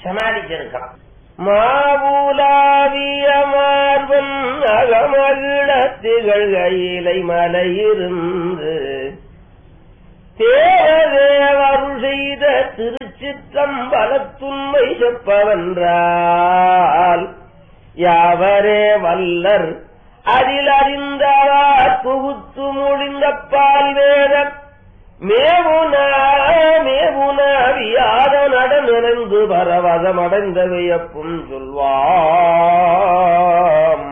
சமாளிச்சிருக்கலாம் மாவுலாவிய மார்பன் அகமகிழ திகழ்கையிலை மலையிருந்து தேவதேவருள் செய்த திருச்சிற்றம்பலத்துண்மை செப்பவென்றால் யாவரே வல்லர் அதில் அறிந்தவார் புகுத்து முடிந்த பால் வேதம் மேவுனா மேவுனா வியாத நட நிறைந்து பரவதமடைந்த வியப்பும் சொல்வாம்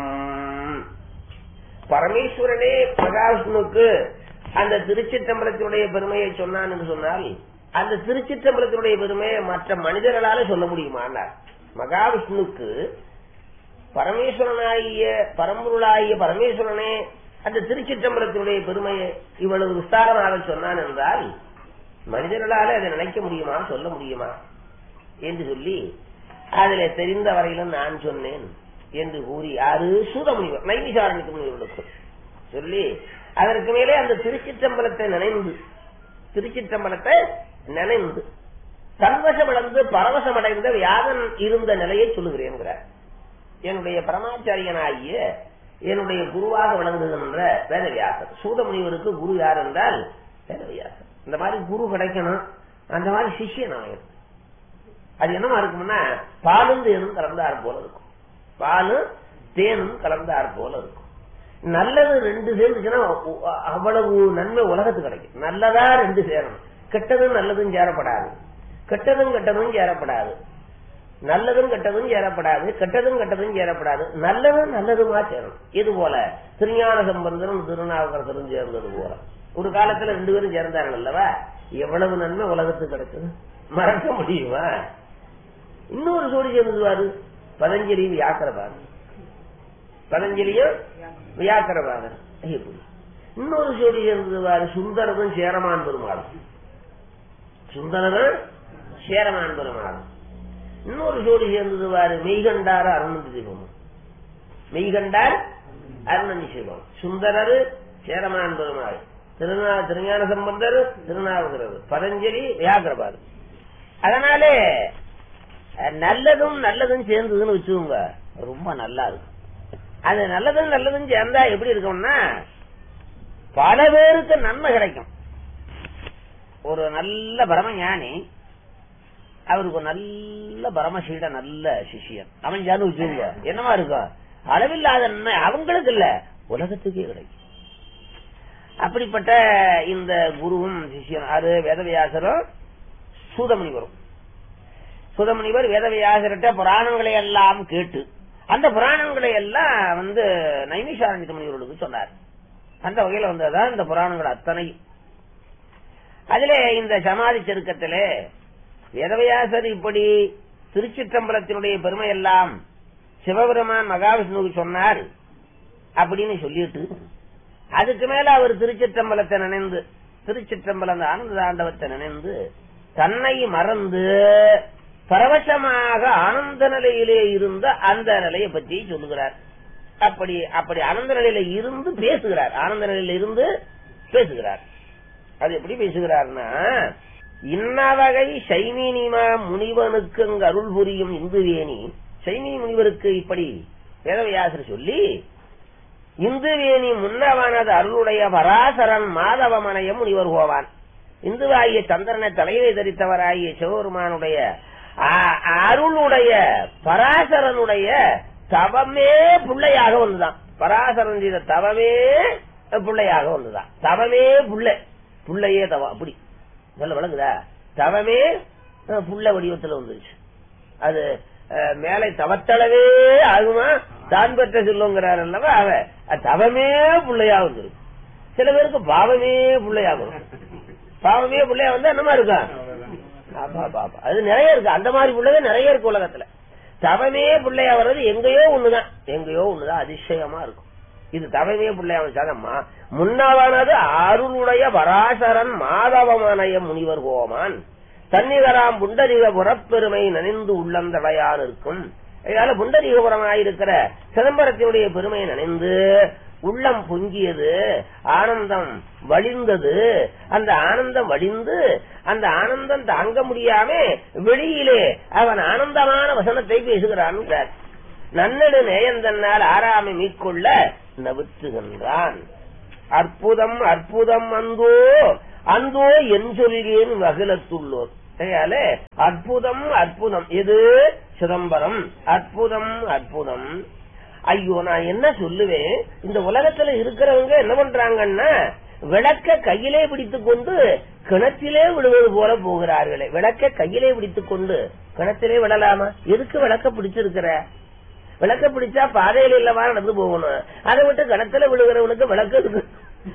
பரமேஸ்வரனே மகாவிஷ்ணுக்கு அந்த திருச்சிற்றம்பலத்தினுடைய பெருமையை சொன்னான் என்று சொன்னால் அந்த திருச்சிற்றம்பலத்தினுடைய பெருமையை மற்ற மனிதர்களால சொல்ல முடியுமானார் மகாவிஷ்ணுக்கு பரமேஸ்வரனாகிய பரம்பொருளாகிய பரமேஸ்வரனே அந்த திருச்சிற்றம்பலத்தினுடைய பெருமையை இவ்வளவு விஸ்தாரமாக சொன்னான் என்றால் மனிதர்களால அதை நினைக்க முடியுமா சொல்ல முடியுமா என்று சொல்லி அதில் தெரிந்த வரையிலும் நான் சொன்னேன் என்று கூறி யாரு சூதமுனிவர் நைமிசாரணிக்கு முனிவர்களுக்கு சொல்லி அதற்கு மேலே அந்த திருச்சிற்றம்பலத்தை நினைந்து திருச்சிற்றம்பலத்தை நினைந்து சர்வசமடைந்து பரவசமடைந்த வியாதன் இருந்த நிலையை சொல்லுகிறேன்கிறார் என்னுடைய பரமாச்சாரியனாகிய என்னுடைய குருவாக விளங்குகின்ற வேதவியாசர் சூதமுனிவருக்கு குரு யார் என்றால் வேதவியாசர் இந்த மாதிரி குரு கிடைக்கணும் அந்த மாதிரி சிஷியன் ஆகணும் அது என்னமா இருக்கும்னா பாலும் தேனும் கலந்தார் போல இருக்கும் பாலும் தேனும் கலந்தார் போல இருக்கும் நல்லது ரெண்டு சேர்ந்துச்சுன்னா அவ்வளவு நன்மை உலகத்துக்கு கிடைக்கும் நல்லதா ரெண்டு சேரணும் கெட்டதும் நல்லதும் சேரப்படாது கெட்டதும் கெட்டதும் சேரப்படாது நல்லதும் கெட்டதும் சேரப்படாது கெட்டதும் கெட்டதும் சேரப்படாது நல்லதும் நல்லதுமா சேரணும் இது போல திருஞான சம்பந்தரும் திருநாவுக்கரசரும் சேர்ந்தது போல ஒரு காலத்துல ரெண்டு பேரும் சேர்ந்தார்கள் அல்லவா எவ்வளவு நன்மை உலகத்துக்கு கிடைக்குது மறக்க முடியுமா இன்னொரு சோடி சேர்ந்துவாரு பதஞ்சலி வியாக்கரபாதர் பதஞ்சலியும் வியாக்கரபாதர் எப்படி இன்னொரு ஜோடி சேர்ந்ததுவாரு சுந்தரதும் சேரமான் பெருமாளும் சுந்தரனும் சேரமான் பெருமாளும் இன்னொரு ஜோடி சேர்ந்ததுவாரு மெய்கண்டார் அருணந்தி சிவம் மெய்கண்டார் அருணந்தி சிவம் சுந்தரரு சேரமான் பெருமாள் திருநா திருஞான சம்பந்தர் திருநாவுகிறது பதஞ்சலி வியாகரபாது அதனாலே நல்லதும் நல்லதும் சேர்ந்ததுன்னு வச்சுக்கோங்க ரொம்ப நல்லா இருக்கும் அது நல்லதும் நல்லதும் சேர்ந்தா எப்படி இருக்கும்னா பல பேருக்கு நன்மை கிடைக்கும் ஒரு நல்ல பரமஞானி அவருக்கு ஒரு நல்ல பரமசீட நல்ல சிஷியன் அவன் ஜானு வச்சுங்க என்னமா இருக்கும் அளவில்லாத நன்மை அவங்களுக்கு இல்ல உலகத்துக்கே கிடைக்கும் அப்படிப்பட்ட இந்த குருவும் சிஷியன் அது வேதவியாசரும் சூதமுனிவரும் சுதமுனிவர் வேதவியாசர்கிட்ட புராணங்களை எல்லாம் கேட்டு அந்த புராணங்களை எல்லாம் வந்து நைமிஷாரண்ய முனிவர்களுக்கு சொன்னார் அந்த வகையில வந்ததுதான் இந்த புராணங்கள் அத்தனை அதிலே இந்த சமாதி செருக்கத்திலே வேதவியாசர் இப்படி திருச்சிற்றம்பலத்தினுடைய பெருமை எல்லாம் சிவபெருமான் மகாவிஷ்ணுவுக்கு சொன்னார் அப்படின்னு சொல்லிட்டு அதுக்கு மேல அவர் திருச்சிற்றம்பலத்தை நினைந்து திருச்சிற்றம்பலம் ஆனந்த தாண்டவத்தை நினைந்து தன்னை மறந்து பரவசமாக ஆனந்த நிலையிலே இருந்த அந்த நிலையை பற்றி சொல்லுகிறார் அப்படி அப்படி ஆனந்த நிலையில இருந்து பேசுகிறார் ஆனந்த நிலையில இருந்து பேசுகிறார் அது எப்படி பேசுகிறார்னா இன்னவகை சைமீனிமா முனிவனுக்கு அங்கு அருள் புரியும் இந்துவேணி சைமீனி முனிவருக்கு இப்படி வேதவியாசர் சொல்லி இந்துவேணி முன்னவனது அருளுடைய பராசரன் மாதவமனைய முனிவர் போவான் இந்துவாகிய சந்திரனை தலையிலே தரித்தவராகிய சிவபெருமானுடைய அருளுடைய பராசரனுடைய தவமே பிள்ளையாக வந்துதான் பராசரன் செய்த தவமே பிள்ளையாக வந்துதான் தவமே புள்ளை புள்ளையே தவம் அப்படி நல்ல விளங்குதா தவமே புள்ள வடிவத்துல வந்துருச்சு அது மேலை தவத்தளவே ஆகுமா தான் பெற்ற சொல்லுங்கிறார் அல்லவா அவ தவமே பிள்ளையா வந்துருக்கு சில பேருக்கு பாவமே பிள்ளையாகும் பாவமே பிள்ளையா வந்தா என்னமா இருக்கும் அது நிறைய இருக்கு அந்த மாதிரி பிள்ளைங்க நிறைய இருக்கு உலகத்துல தவமே பிள்ளையா வர்றது எங்கேயோ ஒண்ணுதான் எங்கேயோ ஒண்ணுதான் அதிசயமா இருக்கும் இது தவமே பிள்ளையா வச்சாதம்மா முன்னவனது அருளுடைய பராசரன் மாதவமனைய முனிவர் கோமான் தன்னிகராம் புண்டரிக புறப்பெருமை நனிந்து உள்ளந்தடையான் இருக்கும் இதனால புண்டரீகபுரமாயிருக்கிற சிதம்பரத்தினுடைய பெருமையை நினைந்து உள்ளம் பொங்கியது ஆனந்தம் வழிந்தது அந்த ஆனந்தம் வழிந்து அந்த ஆனந்தம் தாங்க முடியாம வெளியிலே அவன் ஆனந்தமான வசனத்தை பேசுகிறான் நன்னடு நேயந்தன்னால் ஆறாமை மீட்கொள்ள நவித்துகின்றான் அற்புதம் அற்புதம் அந்தோ அந்தோ என் சொல்கிறேன் வகிலத்துள்ளோர் அதனால அற்புதம் அற்புதம் எது சிதம்பரம் அற்புதம் அற்புதம் ஐயோ நான் என்ன சொல்லுவேன் இந்த உலகத்துல இருக்கிறவங்க என்ன பண்றாங்கன்னா விளக்க கையிலே பிடித்துக் கொண்டு கிணத்திலே விடுவது போல போகிறார்களே விளக்க கையிலே பிடித்துக் கொண்டு கிணத்திலே விடலாமா எதுக்கு விளக்க பிடிச்சிருக்கிற விளக்க பிடிச்சா பாதையில இல்லவா நடந்து போகணும் அதை விட்டு கிணத்துல விழுகிறவனுக்கு விளக்கு இருக்கு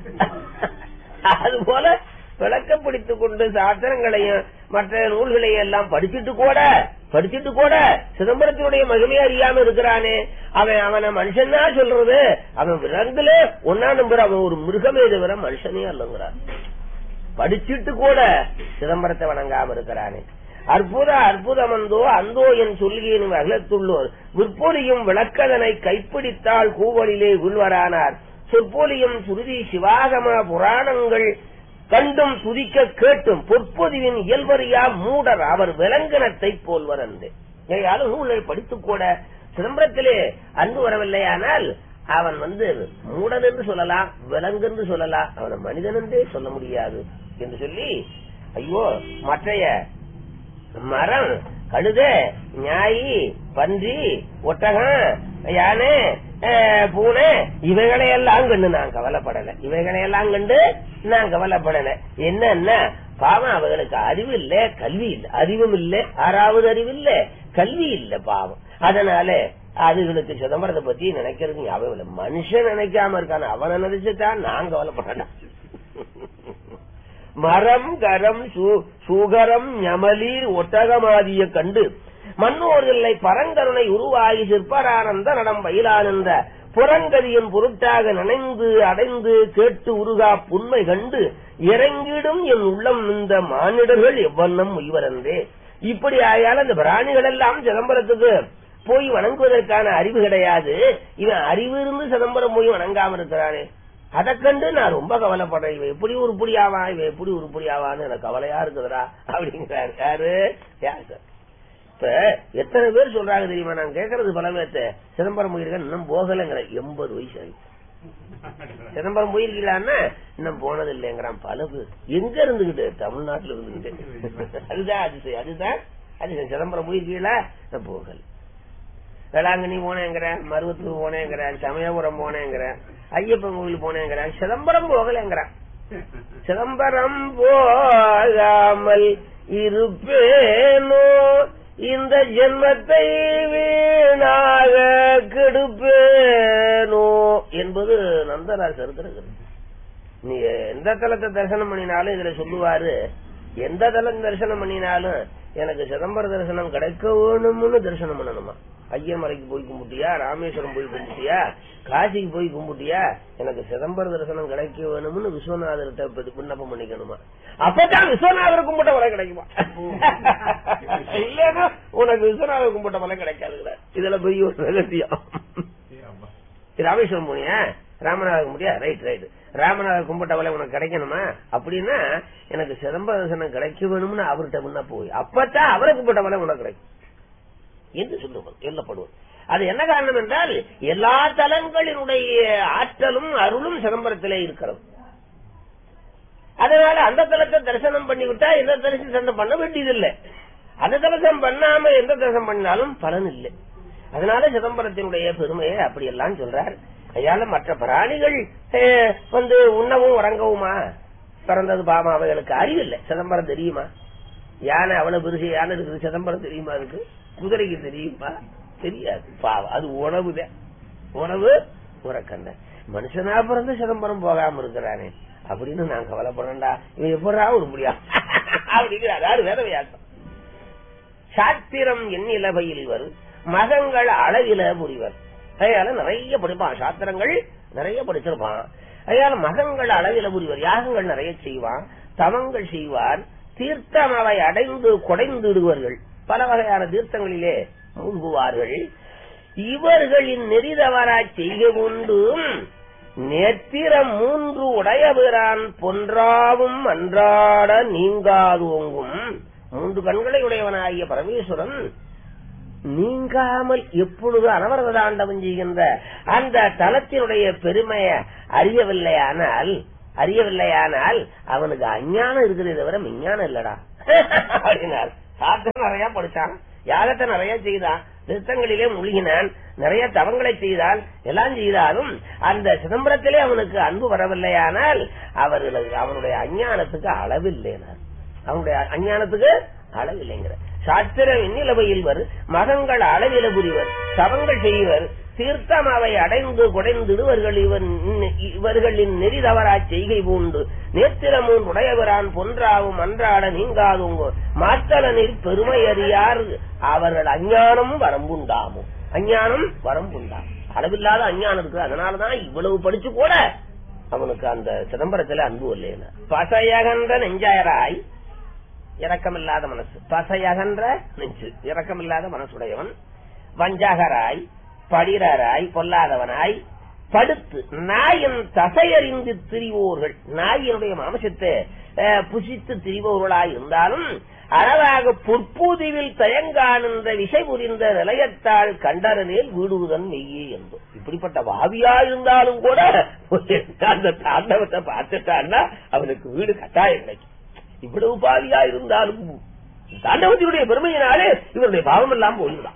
அது போல விளக்க பிடித்துக் கொண்டு சாஸ்திரங்களையும் மற்ற நூல்களையும் எல்லாம் படிச்சுட்டு கூட படிச்சுட்டு கூட சிதம்பரத்தினுடைய மகிமையை அறியாம இருக்கிறானே அவன் அவனை மனுஷன்னா சொல்றது அவன் விலங்குல ஒன்னா நம்புற அவன் ஒரு மிருகமே தவிர மனுஷனே அல்லங்கிறான் படிச்சுட்டு கூட சிதம்பரத்தை வணங்காம இருக்கிறானே அற்புத அற்புதமந்தோ அந்தோ என் சொல்லியின் அகலத்துள்ளோர் விற்பொலியும் விளக்கதனை கைப்பிடித்தால் கூவலிலே உள்வரானார் சொற்பொலியும் சுருதி சிவாகம புராணங்கள் கண்டும் துதிக்க கேட்டும் பொற்பொதிவின் இயல்பறியா மூடர் அவர் விலங்கினத்தை போல்வர் என்று ஏயாலும் நூலை படித்துக் கூட சிதம்பரத்திலே அன்பு வரவில்லையானால் அவன் வந்து மூடன் என்று சொல்லலாம் விலங்கு என்று சொல்லலாம் அவனை மனிதன் என்றே சொல்ல முடியாது என்று சொல்லி ஐயோ மற்றைய மரம் கழுத ஞாயி பன்றி ஒட்டகம் யானை பூனை இவைகளை எல்லாம் கண்டு நான் கவலைப்படல இவைகளை எல்லாம் கண்டு நான் கவலைப்படல என்னன்னா பாவம் அவர்களுக்கு அறிவு இல்ல கல்வி இல்ல அறிவும் இல்ல ஆறாவது அறிவு இல்ல கல்வி இல்ல பாவம் அதனால அதுகளுக்கு சிதம்பரத்தை பத்தி நினைக்கிறது ஞாபகம் இல்ல மனுஷன் நினைக்காம இருக்கான அவனை நினைச்சுதான் நான் கவலைப்படலாம் மரம் கரம் சூகரம் ஞமலீர் ஒட்டகமாதிய கண்டு மன்னோர்களை பரங்கருணை உருவாகி சிற்பரானந்த நடம் பயிலான் என்ற புறங்கதியின் பொருட்டாக நினைந்து அடைந்து கேட்டு உருகா புண்மை கண்டு இறங்கிடும் என் உள்ளம் இந்த மானிடர்கள் எவ்வண்ணம் உய்வரந்தே இப்படி ஆயால் அந்த பிராணிகள் எல்லாம் சிதம்பரத்துக்கு போய் வணங்குவதற்கான அறிவு கிடையாது இவன் அறிவு இருந்து சிதம்பரம் போய் வணங்காம இருக்கிறானே அதை கண்டு நான் ரொம்ப கவலைப்படுறேன் இவன் எப்படி உருப்படி ஆவான் இவன் எப்படி உருப்படி ஆவான்னு எனக்கு கவலையா இருக்குதுடா அப்படிங்கிறாரு யாரு யார் சார் இப்ப எத்தனை பேர் சொல்றாங்க தெரியுமா நான் கேட்கறது பல பேர்த்த சிதம்பரம் போயிருக்கேன் இன்னும் போகலைங்கிற எண்பது வயசு ஆகி சிதம்பரம் போயிருக்கீங்களான்னா இன்னும் போனது இல்லைங்கிறான் பல பேர் எங்க இருந்துகிட்டு தமிழ்நாட்டுல இருந்துகிட்டு அதுதான் அதிசயம் அதுதான் அதிசயம் சிதம்பரம் போயிருக்கீங்களா நான் போகல வேளாங்கண்ணி போனேங்கிறேன் மருவத்தூர் போனேங்கிறேன் சமயபுரம் போனேங்கிறேன் ஐயப்பன் கோவில் போனேங்கிறேன் சிதம்பரம் போகலைங்கிறேன் சிதம்பரம் போகாமல் இருப்பேனோ இந்த ஜென்மத்தை வீணாக கெடுப்பேனோ என்பது நந்தராசர் இருக்கிறது நீ எந்த தலத்தை தரிசனம் பண்ணினாலும் இதுல சொல்லுவாரு எந்த தலம் தரிசனம் பண்ணினாலும் எனக்கு சிதம்பர தரிசனம் கிடைக்க வேணும்னு தரிசனம் பண்ணணுமா ஐயமலைக்கு போய் கும்பிட்டியா ராமேஸ்வரம் போய் கும்பிட்டியா காசிக்கு போய் கும்பிட்டியா எனக்கு சிதம்பர தரிசனம் கிடைக்க வேணும்னு விஸ்வநாதர்கிட்ட விண்ணப்பம் பண்ணிக்கணுமா அப்பதான் விஸ்வநாதர் கும்பிட்ட மலை கிடைக்குமா இல்லன்னா உனக்கு விஸ்வநாதர் கும்பிட்ட மலை கிடைக்காது இதுல பெரிய ஒரு ரகசியம் ராமேஸ்வரம் போனியா ராமநாதர் கும்பிட்டியா ரைட் ரைட் ராமநாதர் கும்பிட்ட வலை உனக்கு கிடைக்கணுமா அப்படின்னா எனக்கு சிதம்பர தரிசனம் கிடைக்க வேணும்னு அவர்கிட்ட முன்ன போய் அப்பதான் அவரை கும்பிட்ட வலை உனக்கு கிடைக்கும் என்று சொல்லுவோம் சொல்லப்படுவோம் அது என்ன காரணம் என்றால் எல்லா தலங்களினுடைய ஆற்றலும் அருளும் சிதம்பரத்திலே இருக்கிறது அதனால அந்த தலத்தை தரிசனம் பண்ணிவிட்டா எந்த தரிசனம் பண்ண வேண்டியதில்லை அந்த தரிசனம் பண்ணாம எந்த தரிசனம் பண்ணாலும் பலன் இல்லை அதனால சிதம்பரத்தினுடைய பெருமையை அப்படியெல்லாம் சொல்றார் கையால மற்ற பிராணிகள் வந்து உண்ணவும் உறங்கவுமா பிறந்தது பாமா அவைகளுக்கு அறிவில்லை சிதம்பரம் தெரியுமா யானை அவ்வளவு பெருசு யானை இருக்குது சிதம்பரம் தெரியுமா இருக்கு குதிரைக்கு தெரியுமா தெரியாது பாவம் அது உணவுதான் உணவு உறக்கண்ட மனுஷனா பிறந்து சிதம்பரம் போகாம இருக்கிறானே அப்படின்னு நான் கவலைப்படுறேன்டா இவன் எப்படா ஒரு முடியா அப்படிங்கிறார் யாரு வேற வியாசம் சாத்திரம் என் இலவையில் வரும் மதங்கள் அளவில புரிவர் அதனால நிறைய படிப்பான் சாத்திரங்கள் நிறைய படிச்சிருப்பான் அதனால மகங்கள் அளவில புரிவர் யாகங்கள் நிறைய செய்வான் தவங்கள் செய்வார் தீர்த்தம் அவை அடைந்து குடைந்து விடுவார்கள் பல வகையான தீர்த்தங்களிலே மூழ்குவார்கள் இவர்களின் நெறிதவரா செய்க கொண்டும் நேத்திரம் மூன்று உடையபிரான் பொன்றாவும் அன்றாட நீங்காதோங்கும் மூன்று கண்களை உடையவனாகிய பரமேஸ்வரன் நீங்காமல் எப்பொழுது அனவரத தாண்டவம் செய்கின்ற அந்த தலத்தினுடைய பெருமையை அறியவில்லையானால் அறியவில்லையானால் அவனுக்கு அஞ்ஞானம் இருக்கிறதே தவிர விஞ்ஞானம் இல்லடா அப்படின்னார் சாத்திரம் நிறைய படிச்சான் யாகத்தை நிறைய செய்தான் நிறுத்தங்களிலே மூழ்கினான் நிறைய தவங்களை செய்தான் எல்லாம் செய்தாலும் அந்த சிதம்பரத்திலே அவனுக்கு அன்பு வரவில்லையானால் அவர்களுக்கு அவனுடைய அஞ்ஞானத்துக்கு அளவில்லைனார் அவனுடைய அஞ்ஞானத்துக்கு அளவில்லைங்கிற சாத்திரம் எண்ணிலவையில் வர் மகங்கள் அளவில புரிவர் தவங்கள் செய்வர் தீர்த்தம் அவை அடைந்து குடைந்திடுவர்கள் இவன் இவர்களின் நெறி தவறா செய்கை பூண்டு நேத்திரமூன் உடையவரான் பொன்றாவும் அன்றாட நீங்காதுங்க மாத்தல நீர் பெருமை அறியார் அவர்கள் அஞ்ஞானம் வரம்புண்டாமோ அஞ்ஞானம் வரம்புண்டாம் அளவில்லாத அஞ்ஞானம் இருக்கு அதனாலதான் இவ்வளவு படிச்சு கூட அவனுக்கு அந்த சிதம்பரத்துல அன்பு இல்லைன்னா பசையகன்ற நெஞ்சாயராய் இரக்கமில்லாத மனசு பசையகன்ற நெஞ்சு இரக்கமில்லாத மனசுடையவன் வஞ்சகராய் படிரராய் பொல்லாதவனாய் படுத்து நாயின் தசையறிந்து திரிவோர்கள் நாயினுடைய மாம்சத்தை அஹ், புசித்து திரிபவர்களாய் இருந்தாலும் அறவாக பொற்பூதிவில் தயங்கானின்ற விசை புரிந்த நிலையத்தால் கண்டரனில் வீடுவதன் மெய்யே என்பது இப்படிப்பட்ட வாவியா இருந்தாலும் கூட அந்த தாண்டவத்தை பார்த்துட்டான்னா அவனுக்கு வீடு கட்டாயம் கிடைக்கும் இவ்வளவு பாவியா இருந்தாலும் தாண்டவத்தினுடைய பெருமையினாலே இவருடைய பாவம் எல்லாம் போய்விடான்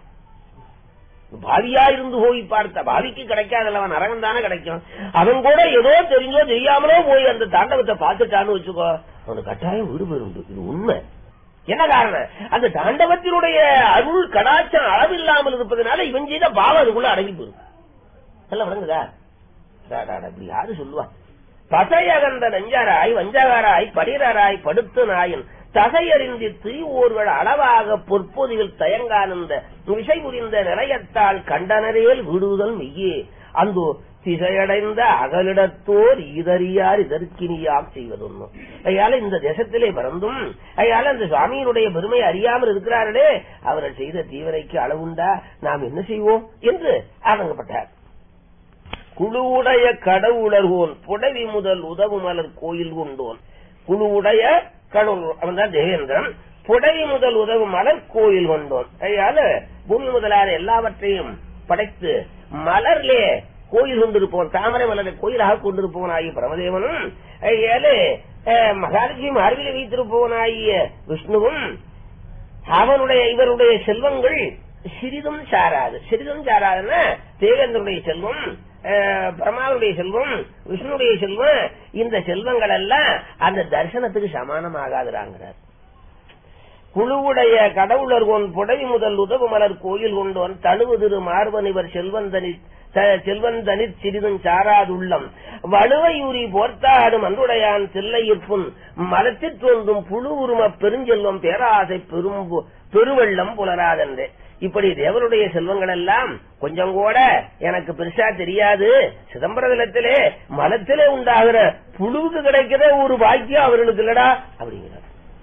பாவியா இருந்து போய் பார்த்த பாவிக்கு கிடைக்காதல்லவன் நரகம் தானே கிடைக்கும் அவன் கூட ஏதோ தெரிஞ்சோ தெரியாமலோ போய் அந்த தாண்டவத்தை பார்த்துட்டான்னு வச்சுக்கோ அவனுக்கு கட்டாயம் வீடு பெறும் இது உண்மை என்ன காரணம் அந்த தாண்டவத்தினுடைய அருள் கடாச்சம் அளவில்லாமல் இருப்பதனால இவன் செய்த பாவம் அதுக்குள்ள அடங்கி போயிடும் எல்லாம் விளங்குதா டா, டா, டா, இப்படி யாரு சொல்லுவா பசையகந்த நெஞ்சராய் வஞ்சகராய் படிரராய் படுத்து நாயின் தகையறிந்து திரிவோர்கள் அளவாக பொற்பொதியில் தயங்கானந்த விசை புரிந்த நிலையத்தால் கண்டனரேல் விடுதல் மெய்யே அந்தோ திசையடைந்த அகலிடத்தோர் இதறியார் இதற்கினியாம் செய்வதொன்னு அயால இந்த தேசத்திலே பிறந்தும் அயால அந்த சுவாமியினுடைய பெருமை அறியாமல் இருக்கிறார்களே அவர்கள் செய்த தீவிரைக்கு அளவுண்டா நாம் என்ன செய்வோம் என்று ஆதங்கப்பட்டார் குழுவுடைய கடவுளர்கோன் புடவி முதல் உதவு மலர் கோயில் கொண்டோன் குழுவுடைய கடவுள் அவன் தான் தேவேந்திரன் புடவி முதல் உதவு மலர் கோயில் கொண்டோன் அதனால பூமி முதலான எல்லாவற்றையும் படைத்து மலர்லே கோயில் கொண்டிருப்பவன் தாமரை மலரை கோயிலாக கொண்டிருப்பவன் ஆகிய பிரமதேவனும் அதனால மகாலட்சுமி மார்பிலை வைத்திருப்பவன் ஆகிய விஷ்ணுவும் அவனுடைய இவருடைய செல்வங்கள் சிறிதும் சாராது சிறிதும் சாராதுன்னா தேவேந்திரனுடைய செல்வம் அஹ், பிரம்மாவுடைய செல்வம் விஷ்ணுடைய செல்வம் இந்த செல்வங்கள் எல்லாம் அந்த தரிசனத்துக்கு சமானமாகாதுறாங்கிறார் குழுவுடைய கடவுளர் கொன் புடவி முதல் உதவு மலர் கோயில் கொண்டோன் தழுவு திரு மார்பன் இவர் செல்வந்தனி செல்வந்தனி சிறிதும் சாராதுள்ளம் வலுவையூரி போர்த்தாடும் அன்றுடையான் தில்லையிற்புன் மலத்திற் தோன்றும் புழு உரும பெருஞ்செல்வம் பேராசை பெரும் பெருவெள்ளம் புலராதென்றே இப்படி தேவனுடைய செல்வங்கள் எல்லாம் கொஞ்சம் கூட எனக்கு பெருசா தெரியாது சிதம்பரத்திலே மலத்திலே உண்டாகிற புழுவுக்கு கிடைக்கிற ஒரு பாக்கியம் அவர்களுக்கு இல்லடா அப்படிங்கிறார்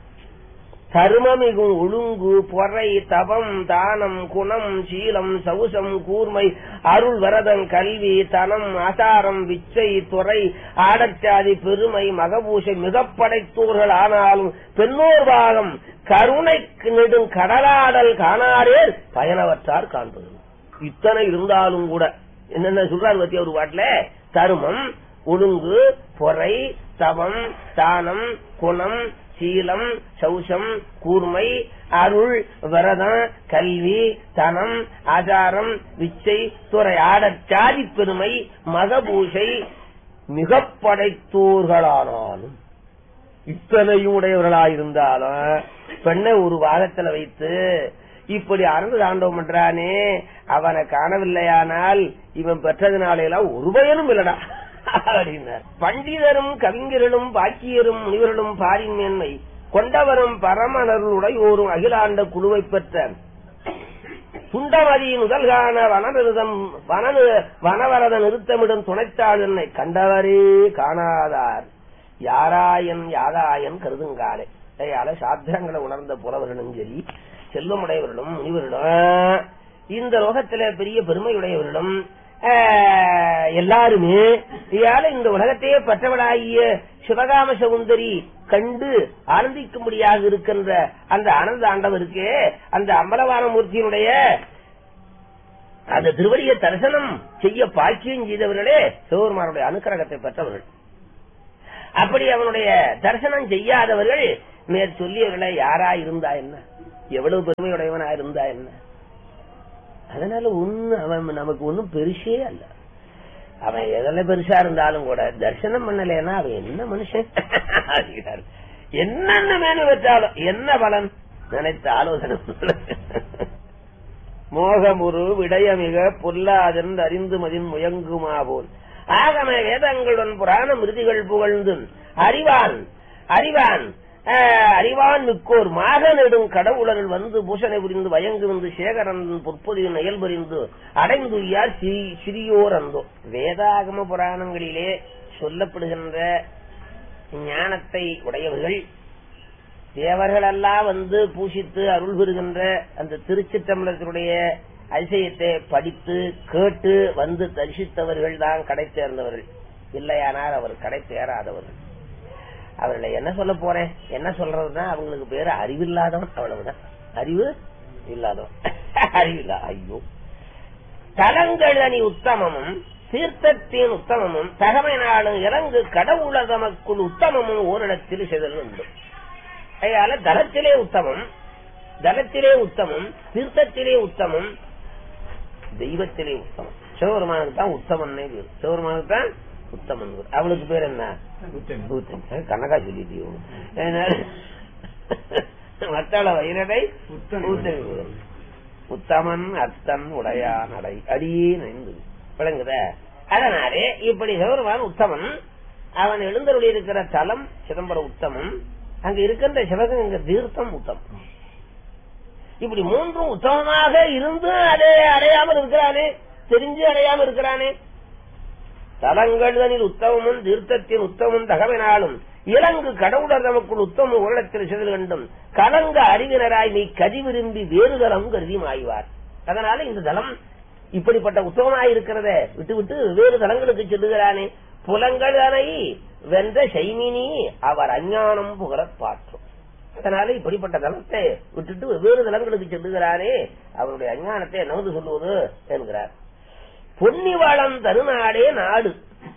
தருமமிகும் ஒழுங்கு பொறை தபம் தானம் குணம் சீலம் சவுசம் கூர்மை அருள் வரதன் கல்வி தனம் ஆசாரம் விச்சை துறை ஆடச்சாதி பெருமை மகபூஷை மிகப் படைத்தோர்கள் ஆனாலும் பெண்ணோர் பாகம் கருணை நெடும் கடலாடல் காணாரே பயனவற்றார் காண்பது இத்தனை இருந்தாலும் கூட என்னென்ன சொல்றாரு பத்தி ஒரு பாட்டுல தருமம் ஒழுங்கு பொறை தவம் தானம் குணம் சீலம் சௌசம் கூர்மை அருள் வரதம் கல்வி தனம் ஆச்சாரம் விச்சை துறை ஆடற் சாதி பெருமை மகபூஷை மிகப் படைத்தோர்களானாலும் இத்தனையும் உடையவர்களாயிருந்தாலும் பெண்ணை ஒரு வாகத்துல வைத்து இப்படி அறந்து தாண்டவம் பண்றானே அவனை காணவில்லையானால் இவன் பெற்றதுனாலெல்லாம் ஒரு பயனும் இல்லடா அப்படின்னார் பண்டிதரும் கவிஞர்களும் பாக்கியரும் முனிவர்களும் பாரின் மேன்மை கொண்டவரும் பரமனருள் உடையோரும் அகிலாண்ட குழுவை பெற்ற சுண்டமதி முதல்கான வனநிறுதம் வன வனவரத நிறுத்தமிடும் துணைத்தாள் என்னை கண்டவரே காணாதார் யாராயன் யாதாயன் கருதுங்காலே அதையால சாத்திரங்களை உணர்ந்த புலவர்களும் சரி செல்வமுடையவர்களும் முனிவர்களும் இந்த லோகத்தில பெரிய பெருமையுடையவர்களும் ஆஹ், எல்லாருமே இயால இந்த உலகத்தையே பற்றவளாகிய சிவகாம சவுந்தரி கண்டு ஆனந்திக்கும்படியாக இருக்கின்ற அந்த ஆனந்த ஆண்டவருக்கே அந்த அம்பலவான மூர்த்தியினுடைய அந்த திருவடியை தரிசனம் செய்ய பாக்கியம் செய்தவர்களே சிவபெருமானுடைய அனுக்கிரகத்தை பெற்றவர்கள் அப்படி அவனுடைய தரிசனம் செய்யாதவர்கள் மேற் சொல்லியவர்களை யாரா இருந்தா என்ன எவ்வளவு பெருமையுடையவனா இருந்தா என்ன அதனால ஒண்ணு அவன் நமக்கு ஒண்ணும் பெருசே அல்ல அவன் எதில் பெருசா இருந்தாலும் கூட தரிசனம் பண்ணலைன்னா அவன் என்ன மனுஷன் அப்படிங்கிறாரு. என்னென்ன மேனு வச்சாலும் என்ன பலன் நினைத்த ஆலோசனை மோகமுரு விடயமிக பொல்லாதென் அறிந்து மதின் முயங்குமா போல் ஆகம வேதங்களுடன் புராண மிருதிகள் புகழ்ந்து அறிவான் அறிவான் ஆஹ், அறிவான் மிக்கோர் மாக நெடும் கடவுளர்கள் வந்து பூஷணை புரிந்து வயங்கு வந்து சேகரன் பொற்பொதியின் நயல் புரிந்து அடைந்துயார் சி- சிறியோர் அந்தோ வேதாகம புராணங்களிலே சொல்லப்படுகின்ற ஞானத்தை உடையவர்கள் தேவர்களெல்லாம் வந்து பூசித்து அருள் பெறுகின்ற அந்த திருச்சிற்றம்பலத்தினுடைய அதிசயத்தை படித்து கேட்டு வந்து தரிசித்தவர்கள் தான் கடை சேர்ந்தவர்கள் இல்லையானால் அவர் கடை சேராதவர்கள் அவர்களை என்ன சொல்ல போறேன் என்ன சொல்றதுன்னா அவங்களுக்கு பேரு அறிவில்லாதவன் அவ்வளவுதான் அறிவு இல்லாதவன் அறிவில்லா ஐயோ தலங்களணி உத்தமமும் தீர்த்தத்தின் உத்தமமும் தகமை நாளும் இறங்கு கடவுள தமக்குள் உத்தமமும் ஓரிடத்தில் செதல் உண்டு அதனால தலத்திலே உத்தமம் தலத்திலே உத்தமம் தீர்த்தத்திலே உத்தமம் தெய்வத்திலே உத்தமம் சிவபெருமானுக்கு தான் உத்தமன்னே பேர் சிவபெருமானுக்கு தான் உத்தமன் பேர். அவளுக்கு பேர் என்ன ஊத்தன். கணக்கா சொல்லிட்டியோ மத்தாள வைரடை உத்தன். ஊத்தன் பேர். உத்தமன் அத்தன் உடையான் அடை அடியே நைந்து விளங்குத அதனாலே இப்படி சிவபெருமான் உத்தமன் அவன் எழுந்தருளி இருக்கிற தலம் சிதம்பரம் உத்தமம் அங்க இருக்கின்ற சிவகங்க தீர்த்தம் உத்தமம் இப்படி மூன்றும் உத்தமமாக இருந்து அதை அடையாமல் இருக்கிறானே தெரிஞ்சு அடையாமல் இருக்கிறானே தலங்களில் உத்தமமும் தீர்த்தத்தின் உத்தமும் தகவனாலும் இலங்கு கடவுளர் நமக்குள் உத்தம உருளத்தில் செதில் கண்டும் கலங்க அறிவினராய் நீ கதி விரும்பி வேறு தலம் கருதி மாய்வார் அதனால இந்த தலம் இப்படிப்பட்ட உத்தமமாய் இருக்கிறத விட்டு விட்டு வேறு தலங்களுக்கு செல்லுகிறானே புலங்களை வென்ற சைமினி அவர் அஞ்ஞானம் புகழப் பாற்றும் அதனால இப்படிப்பட்ட தலத்தை விட்டுட்டு வேறு தலங்களுக்கு செல்லுகிறானே அவருடைய அஞ்ஞானத்தை நகர்ந்து சொல்லுவது என்கிறார் பொன்னிவளம் தருநாடே நாடு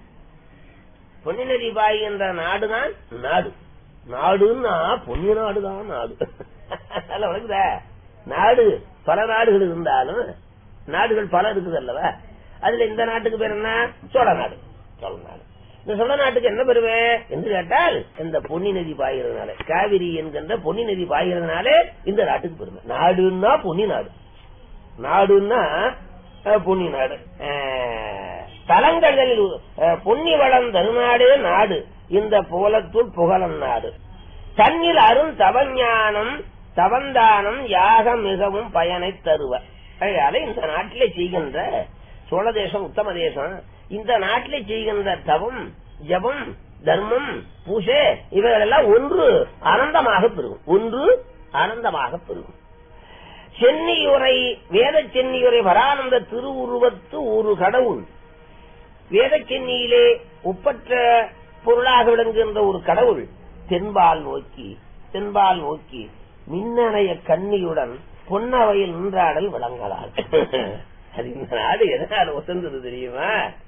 பொன்னி நதி பாய்கின்ற நாடுதான் நாடு நாடுன்னா பொன்னி நாடுதான் நாடு அல்ல வணங்குதா நாடு பல நாடுகள் இருந்தாலும் நாடுகள் பல இருக்குது அல்லவா அதுல இந்த நாட்டுக்கு பேர் என்ன சோழ நாடு சோழ நாடு இந்த சோழ நாட்டுக்கு என்ன பெருமை என்று கேட்டால் இந்த பொன்னி நதி பாய்கிறதுனால காவிரி என்கின்ற பொன்னி நதி பாய்கிறதுனால இந்த நாட்டுக்கு பெருமை நாடுன்னா பொன்னி நாடு நாடுன்னா அஹ், பொன்னி நாடு அஹ், தலங்களில் அஹ், பொன்னி வளம் தருநாடே நாடு இந்த புகழத்துள் புகழம் நாடு தன்னில் அருள் தவஞானம் தவந்தானம் யாகம் மிகவும் பயனை தருவ அதனால இந்த நாட்டிலே செய்கின்ற சோழ தேசம் உத்தம தேசம் இந்த நாட்டிலே செய்கின்ற தவம் ஜபம் தர்மம் பூஜை இவைகளெல்லாம் ஒன்று ஆனந்தமாக பெருகும் ஒன்று ஆனந்தமாக பெருகும் சென்னியுரை வேத சென்னியுரை வரானந்த திருவுருவத்து ஒரு கடவுள் வேத சென்னியிலே ஒப்பற்ற பொருளாக விளங்குகின்ற ஒரு கடவுள் தென்பால் நோக்கி தென்பால் நோக்கி மின்னணைய கண்ணியுடன் பொன்னவையில் நின்றாடல் விளங்கலால் அது இந்த நாடு எதனால் ஒசந்தது தெரியுமா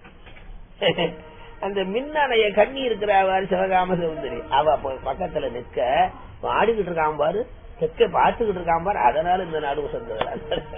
அந்த மின்னணைய கண்ணி இருக்கிறாவாரு சிவகாம சுந்தரி அவ ப- பக்கத்துல நிற்க ஆடிக்கிட்டு இருக்கான் பாரு தெற்க பார்த்துக்கிட்டு இருக்கான் பாரு அதனால இந்த நாடு உசந்தது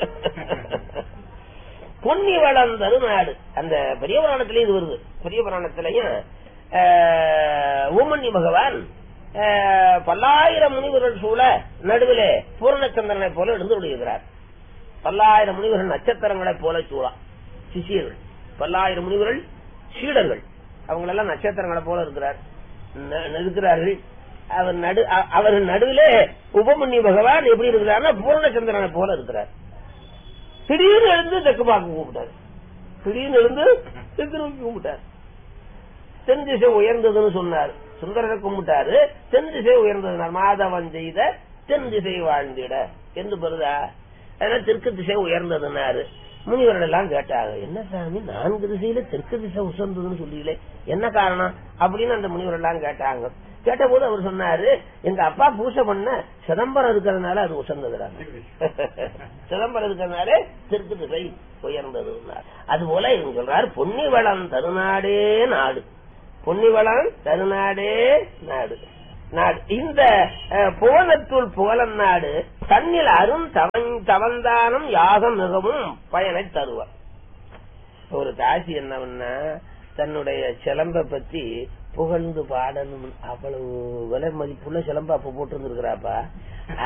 பொன்னி வளம் தருநாடு அந்த பெரிய புராணத்திலயும் இது வருது பெரிய புராணத்திலையும் ஆஹ், ஊமன்னி பகவான் ஆஹ், பல்லாயிரம் முனிவர்கள் சூழ நடுவிலே பூர்ணச்சந்திரனை போல எழுந்து விடுகிறார் பல்லாயிரம் முனிவர்கள் நட்சத்திரங்களைப் போல சூழா சிஷியர்கள் பல்லாயிரம் முனிவர்கள் சீடர்கள் அவங்களெல்லாம் நட்சத்திரங்களை போல இருக்கிறார் ந- இருக்கிறார்கள் அவர் நடு அ- அவர்கள் நடுவிலே உபமன்யு பகவான் எப்படி இருக்கிறார்னா பூர்ணச்சந்திரனை போல இருக்கிறார் திடீர்னு எழுந்து தெற்கு பார்க்க கூப்பிட்டார் திடீர்னு எழுந்து தெற்கு நோக்கி கும்பிட்டார் தென் திசை உயர்ந்ததுன்னு சொன்னார் சுந்தரரை கும்பிட்டாரு தென் திசை உயர்ந்ததுனார் மாதவன் செய்த தென் திசை வாழ்ந்திட என்று பெறுதா அதனால தெற்கு திசை உயர்ந்ததுனாரு முனிவர்கள் எல்லாம் கேட்டாங்க என்ன சாமி நான்கு திசையில தெற்கு திசை உசந்ததுன்னு சொல்றீங்களே என்ன காரணம் அப்படின்னு அந்த முனிவர்கள் எல்லாம் கேட்டாங்க கேட்டபோது அவர் சொன்னாரு எங்க அப்பா பூசை பண்ண சிதம்பரம் இருக்கிறதுனால அது உசந்ததுறாங்க சிதம்பரம் இருக்கிறதுனால தெற்கு திசை உயர்ந்தது அது போல இவங்க சொல்றாரு பொன்னிவளம் தருநாடே நாடு பொன்னிவளம் தருநாடே நாடு நாடு இந்த அஹ், புவனத்துள் புகழன் நாடு தன்னில் அரும் தவன் தவந்தானம் யாகம் மிகவும் பயனை தருவார் ஒரு தாசி என்னவன்னா தன்னுடைய சிலம்ப பத்தி புகழ்ந்து பாடணும் அவ்வளவு விலை மதிப்புள்ள சிலம்ப அப்ப போட்டு இருந்திருக்கிறாப்பா